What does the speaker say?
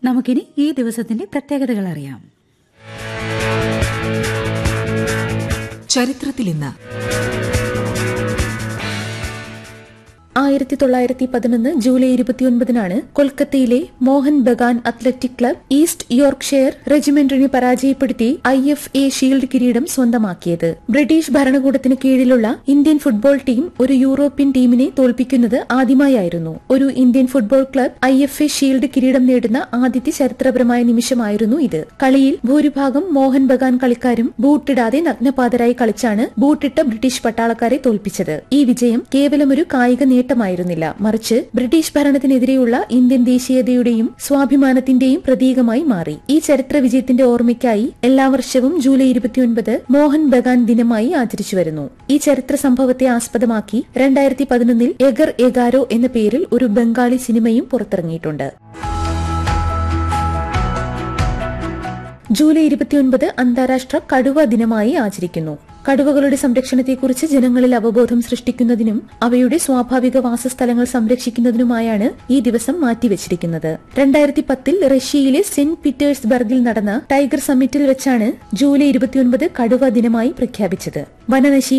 നമുക്കിനി ഈ ദിവസത്തിന്റെ പ്രത്യേകതകൾ അറിയാം ചരിത്രത്തിൽ ഇന്ന് ആയിരത്തി തൊള്ളായിരത്തി പതിനൊന്ന് ജൂലൈ ഇരുപത്തിയൊൻപതിനാണ് കൊൽക്കത്തയിലെ Mohun Bagan athletic club East Yorkshire റെജിമെന്റിനെ പരാജയപ്പെടുത്തി ഐ എഫ് എ ഷീൽഡ് കിരീടം സ്വന്തമാക്കിയത് ബ്രിട്ടീഷ് ഭരണകൂടത്തിന് കീഴിലുള്ള ഇന്ത്യൻ ഫുട്ബോൾ ടീം ഒരു യൂറോപ്യൻ ടീമിനെ തോൽപ്പിക്കുന്നത് ആദ്യമായായിരുന്നു ഒരു Indian football club I F A shield കിരീടം നേടുന്ന ആദ്യത്തെ ചരിത്രപരമായ നിമിഷമായിരുന്നു ഇത് കളിയിൽ ഭൂരിഭാഗം മോഹൻ ബഗാൻ കളിക്കാരും ബൂട്ടിടാതെ നഗ്നപാതരായി കളിച്ചാണ് ബൂട്ടിട്ട ബ്രിട്ടീഷ് പട്ടാളക്കാരെ തോൽപ്പിച്ചത് ഈ വിജയം കേവലം ഒരു കായിക നേട്ടമായിരുന്നില്ല മറിച്ച് ബ്രിട്ടീഷ് ഭരണത്തിനെതിരെയുള്ള ഇന്ത്യൻ ദേശീയതയുടെയും സ്വാഭിമാനത്തിന്റെയും പ്രതീകമായി മാറി ഈ ചരിത്ര വിജയത്തിന്റെ ഓർമ്മയ്ക്കായി എല്ലാ വർഷവും ജൂലൈ ഇരുപത്തിയൊൻപത് മോഹൻ ബഗാൻ ദിനമായി ആചരിച്ചു വരുന്നു ഈ ചരിത്ര സംഭവത്തെ ആസ്പദമാക്കി രണ്ടായിരത്തി പതിനൊന്നിൽ എഗർ എഗാരോ എന്ന പേരിൽ ഒരു ബംഗാളി സിനിമയും പുറത്തിറങ്ങിയിട്ടുണ്ട് ജൂലൈ ഇരുപത്തിയൊൻപത് അന്താരാഷ്ട്ര കടുവ ദിനമായി ആചരിക്കുന്നു കടുവകളുടെ സംരക്ഷണത്തെക്കുറിച്ച് ജനങ്ങളിൽ അവബോധം സൃഷ്ടിക്കുന്നതിനും അവയുടെ സ്വാഭാവിക വാസസ്ഥലങ്ങൾ സംരക്ഷിക്കുന്നതിനുമായാണ് ഈ ദിവസം മാറ്റിവെച്ചിരിക്കുന്നത് രണ്ടായിരത്തി പത്തിൽ റഷ്യയിലെ സെന്റ് പീറ്റേഴ്സ്ബർഗിൽ നടന്ന ടൈഗർ സമ്മിറ്റിൽ വെച്ചാണ് ജൂലൈ ഇരുപത്തിയൊൻപത് കടുവ ദിനമായി പ്രഖ്യാപിച്ചത് വനനശീ